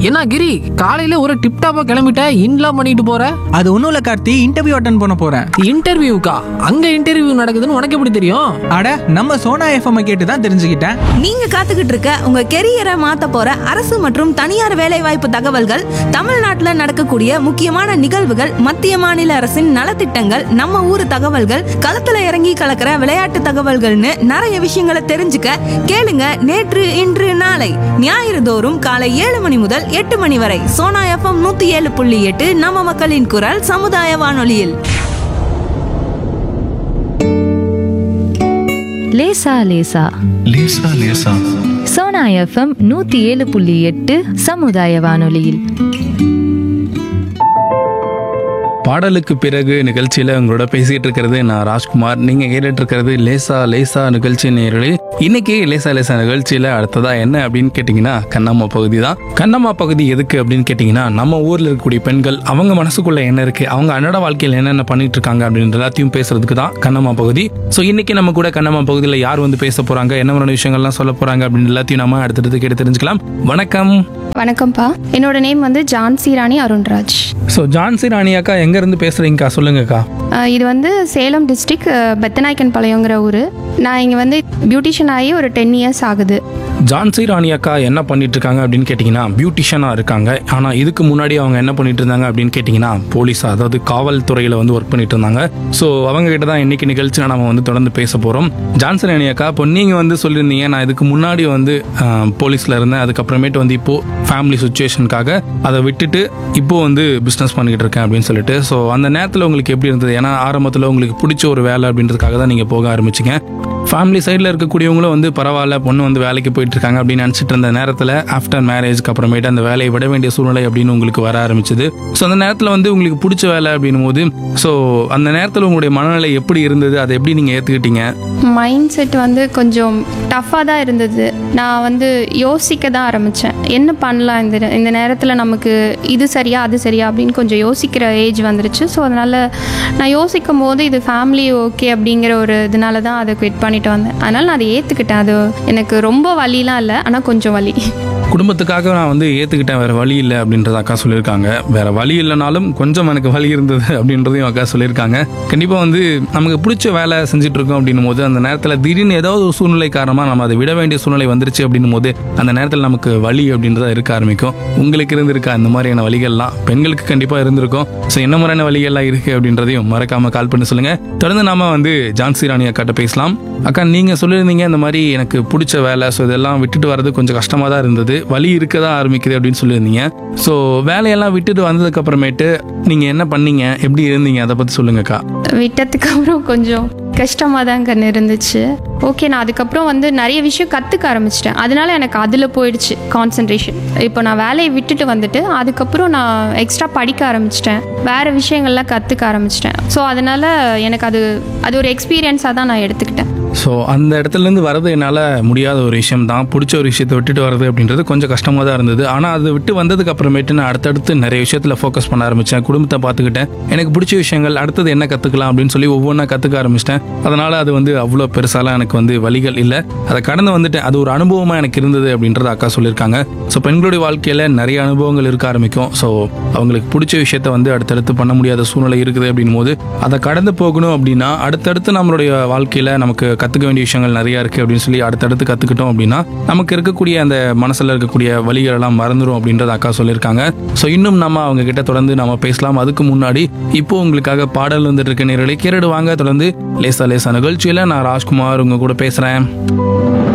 என்ன கிரி காலையில ஒரு டிப்டாப்பா கிளம்பிட்ட இன்லாம் பண்ணிட்டு போற அது ஒன்றும் இல்லை கார்த்தி இன்டர்வியூ அட்டன் பண்ண போகிறேன் இன்டர்வியூக்கா அங்க இன்டர்வியூ நடக்குதுன்னு உனக்கு எப்படி தெரியும் அட நம்ம சோனா எஃப்எம் கேட்டு தான் தெரிஞ்சுக்கிட்டேன் நீங்க காத்துக்கிட்டு இருக்க உங்க கெரியரை மாத்த போற அரசு மற்றும் தனியார் வேலைவாய்ப்பு தகவல்கள் தமிழ்நாட்டுல நடக்கக்கூடிய முக்கியமான நிகழ்வுகள் மத்திய மாநில அரசின் நலத்திட்டங்கள் நம்ம ஊர் தகவல்கள் களத்துல இறங்கி கலக்கிற விளையாட்டு தகவல்கள்னு நிறைய விஷயங்களை தெரிஞ்சுக்க கேளுங்க நேற்று இன்று நாளை ஞாயிறு தோறும் காலை ஏழு மணி முதல் எட்டு மணி வரை சோனா எஃப்எம் நூத்தி ஏழு புள்ளி எட்டு நம்ம மக்களின் குரல் சமுதாய வானொலியில் லேசா லேசா லேசா லேசா சோனா எஃப்எம் நூத்தி ஏழு புள்ளி எட்டு சமுதாய வானொலியில் பாடலுக்கு பிறகு நிகழ்ச்சியில் உங்களோட பேசிட்டு இருக்கிறது நான் ராஜ்குமார் நீங்க கேட்டுட்டு இருக்கிறது லேசா லேசா நிகழ்ச்சி நேரலே இன்னைக்கு லேசா லேசா நிகழ்ச்சியில அடுத்ததா என்ன அப்படின்னு கேட்டிங்கன்னா கண்ணம்மா பகுதி தான் கண்ணம்மா பகுதி எதுக்கு அப்படின்னு கேட்டிங்கன்னா நம்ம ஊர்ல இருக்கக்கூடிய பெண்கள் அவங்க மனசுக்குள்ள என்ன இருக்கு அவங்க அன்றாட வாழ்க்கையில் என்னென்ன பண்ணிட்டு இருக்காங்க அப்படின்னு எல்லாத்தையும் பேசுறதுக்கு தான் கண்ணம்மா பகுதி ஸோ இன்னைக்கு நம்ம கூட கண்ணம்மா பகுதியில் யார் வந்து பேச போறாங்க என்ன மாதிரியான விஷயங்கள்லாம் சொல்ல போறாங்க அப்படின்னு எல்லாத்தையும் நம்ம அடுத்தடுத்து கேட்டு தெரிஞ்சுக்கலாம் வணக்கம் வணக்கம்ப்பா என்னோட நேம் வந்து ஜான்சி ராணி அருண்ராஜ் ஸோ ஜான்சி ராணி அக்கா எங்க இருந்து பேசுறீங்கக்கா சொல்லுங்கக்கா அஹ் இது வந்து சேலம் டிஸ்ட்ரிக் பெத்தநாயக்கன் பாளையங்கிற ஊர் நான் இங்கே வந்து பியூட்டிஷியன் ஆகி ஒரு டென் இயர்ஸ் ஆகுது ஜான்சி ராணி அக்கா என்ன பண்ணிட்டு இருக்காங்க அப்படின்னு கேட்டிங்கன்னா பியூட்டிஷியனாக இருக்காங்க ஆனால் இதுக்கு முன்னாடி அவங்க என்ன பண்ணிட்டு இருந்தாங்க அப்படின்னு கேட்டிங்கன்னா போலீஸ் அதாவது காவல்துறையில் வந்து ஒர்க் பண்ணிட்டு இருந்தாங்க ஸோ அவங்க கிட்ட தான் இன்னைக்கு நிகழ்ச்சியில் நம்ம வந்து தொடர்ந்து பேச போகிறோம் ஜான்சி ராணி அக்கா இப்போ நீங்கள் வந்து சொல்லியிருந்தீங்க நான் இதுக்கு முன்னாடி வந்து போலீஸில் இருந்தேன் அதுக்கப்புறமேட்டு வந்து இப்போ ஃபேமிலி சுச்சுவேஷனுக்காக அதை விட்டுட்டு இப்போ வந்து பிஸ்னஸ் பண்ணிக்கிட்டு இருக்கேன் அப்படின்னு சொல்லிட்டு ஸோ அந்த நேரத்தில் உங்களுக்கு எப்படி இருந்தது ஏன்னா ஆரம்பத்தில் உங்களுக்கு பிடிச்ச ஒரு வேலை அப்படின்றதுக்காக தான் நீங்கள் போக ஆரம்பிச்சிங்க ஃபேமிலி சைடில் இருக்கக்கூடியவங்களும் வந்து பரவாயில்ல பொண்ணு வந்து வேலைக்கு போயிட்டு இருக்காங்க அப்படின்னு நினச்சிட்டு இருந்த நேரத்தில் ஆஃப்டர் மேரேஜ்க்கு அப்புறமேட்டு அந்த வேலையை விட வேண்டிய சூழ்நிலை அப்படின்னு உங்களுக்கு வர ஆரம்பிச்சது ஸோ அந்த நேரத்தில் வந்து உங்களுக்கு பிடிச்ச வேலை அப்படின்னும் போது ஸோ அந்த நேரத்தில் உங்களுடைய மனநிலை எப்படி இருந்தது அதை எப்படி நீங்கள் ஏற்றுக்கிட்டீங்க மைண்ட் செட் வந்து கொஞ்சம் டஃப்பாக தான் இருந்தது நான் வந்து யோசிக்க தான் ஆரம்பித்தேன் என்ன பண்ணலாம் இந்த இந்த நேரத்தில் நமக்கு இது சரியா அது சரியா அப்படின்னு கொஞ்சம் யோசிக்கிற ஏஜ் வந்துருச்சு ஸோ அதனால் நான் யோசிக்கும் போது இது ஃபேமிலி ஓகே அப்படிங்கிற ஒரு இதனால தான் அதை குவிட் பண்ணிட்டு வந்தேன் அதனால் நான் அதை ஏற்றுக்கிட்டேன் அது எனக்கு ரொம்ப வலிலாம் இல்லை ஆனால் கொஞ்சம் வலி குடும்பத்துக்காக நான் வந்து ஏற்றுக்கிட்டேன் வேறு வழி இல்லை அப்படின்றத அக்கா சொல்லியிருக்காங்க வேறு வழி இல்லைனாலும் கொஞ்சம் எனக்கு வழி இருந்தது அப்படின்றதையும் அக்கா சொல்லியிருக்காங்க கண்டிப்பாக வந்து நமக்கு பிடிச்ச வேலை செஞ்சுட்டு இருக்கோம் அப்படின்னும் போது அந்த நேரத்தில் திடீர்னு ஏதாவது ஒரு சூழ்நிலை காரணமாக நம்ம அதை விட வேண்டிய சூழ்நிலை வந்துருச்சு அப்படின்னும் போது அந்த நேரத்தில் நமக்கு வழி அப்படின்றத இருக்க ஆரம்பிக்கும் உங்களுக்கு இருந்திருக்கா இந்த மாதிரியான வழிகள்லாம் பெண்களுக்கு கண்டிப்பாக இருந்திருக்கும் ஸோ என்ன மாதிரியான வழிகள்லாம் இருக்குது அப்படின்றதையும் மறக்காமல் கால் பண்ணி சொல்லுங்கள் தொடர்ந்து நாம வந்து ஜான்சி ராணி அக்காட்ட பேசலாம் அக்கா நீங்கள் சொல்லியிருந்தீங்க இந்த மாதிரி எனக்கு பிடிச்ச வேலை ஸோ இதெல்லாம் விட்டுட்டு வர்றது கொஞ்சம் கஷ்டமாக தான் இருந்தது வழி இருக்க தான் ஆரம்பிக்குது அப்படின்னு சொல்லியிருந்தீங்க ஸோ வேலையெல்லாம் விட்டுட்டு வந்ததுக்கு அப்புறமேட்டு நீங்கள் என்ன பண்ணீங்க எப்படி இருந்தீங்க அதை பற்றி சொல்லுங்கக்கா விட்டதுக்கு அப்புறம் கொஞ்சம் கஷ்டமாக தான் கண்ணு இருந்துச்சு ஓகே நான் அதுக்கப்புறம் வந்து நிறைய விஷயம் கற்றுக்க ஆரம்பிச்சிட்டேன் அதனால எனக்கு அதில் போயிடுச்சு கான்சன்ட்ரேஷன் இப்போ நான் வேலையை விட்டுட்டு வந்துட்டு அதுக்கப்புறம் நான் எக்ஸ்ட்ரா படிக்க ஆரம்பிச்சிட்டேன் வேறு விஷயங்கள்லாம் கற்றுக்க ஆரம்பிச்சிட்டேன் ஸோ அதனால் எனக்கு அது அது ஒரு எக்ஸ்பீரியன்ஸாக தான் நான் எடுத்துக்கிட்டேன் ஸோ அந்த இடத்துலேருந்து வரது என்னால் முடியாத ஒரு விஷயம் தான் பிடிச்ச ஒரு விஷயத்தை விட்டுட்டு வரது அப்படின்றது கொஞ்சம் கஷ்டமாக தான் இருந்தது ஆனால் அதை விட்டு வந்ததுக்கு அப்புறமேட்டு நான் அடுத்தடுத்து நிறைய விஷயத்தில் ஃபோக்கஸ் பண்ண ஆரம்பித்தேன் குடும்பத்தை பார்த்துக்கிட்டேன் எனக்கு பிடிச்ச விஷயங்கள் அடுத்தது என்ன கற்றுக்கலாம் அப்படின்னு சொல்லி ஒவ்வொன்றா கற்றுக்க ஆரம்பிச்சிட்டேன் அதனால் அது வந்து அவ்வளோ பெருசாலாம் எனக்கு வந்து வழிகள் இல்லை அதை கடந்து வந்துட்டேன் அது ஒரு அனுபவமாக எனக்கு இருந்தது அப்படின்றத அக்கா சொல்லியிருக்காங்க ஸோ பெண்களுடைய வாழ்க்கையில் நிறைய அனுபவங்கள் இருக்க ஆரம்பிக்கும் ஸோ அவங்களுக்கு பிடிச்ச விஷயத்த வந்து அடுத்தடுத்து பண்ண முடியாத சூழ்நிலை இருக்குது அப்படின்னும் போது அதை கடந்து போகணும் அப்படின்னா அடுத்தடுத்து நம்மளுடைய வாழ்க்கையில் நமக்கு கற்றுக்க வேண்டிய விஷயங்கள் நிறையா இருக்குது அப்படின்னு சொல்லி அடுத்தடுத்து கற்றுக்கிட்டோம் அப்படின்னா நமக்கு இருக்கக்கூடிய அந்த மனசில் இருக்கக்கூடிய வழிகள் எல்லாம் மறந்துடும் அப்படின்றத அக்கா சொல்லியிருக்காங்க ஸோ இன்னும் நம்ம அவங்க கிட்ட தொடர்ந்து நம்ம பேசலாம் அதுக்கு முன்னாடி இப்போ உங்களுக்காக பாடல் வந்துட்டு இருக்க நேரலை கேரடு வாங்க தொடர்ந்து லேசா லேசா நிகழ்ச்சியில் நான் ராஜ்குமார் உங்க கூட பேசுகிறேன்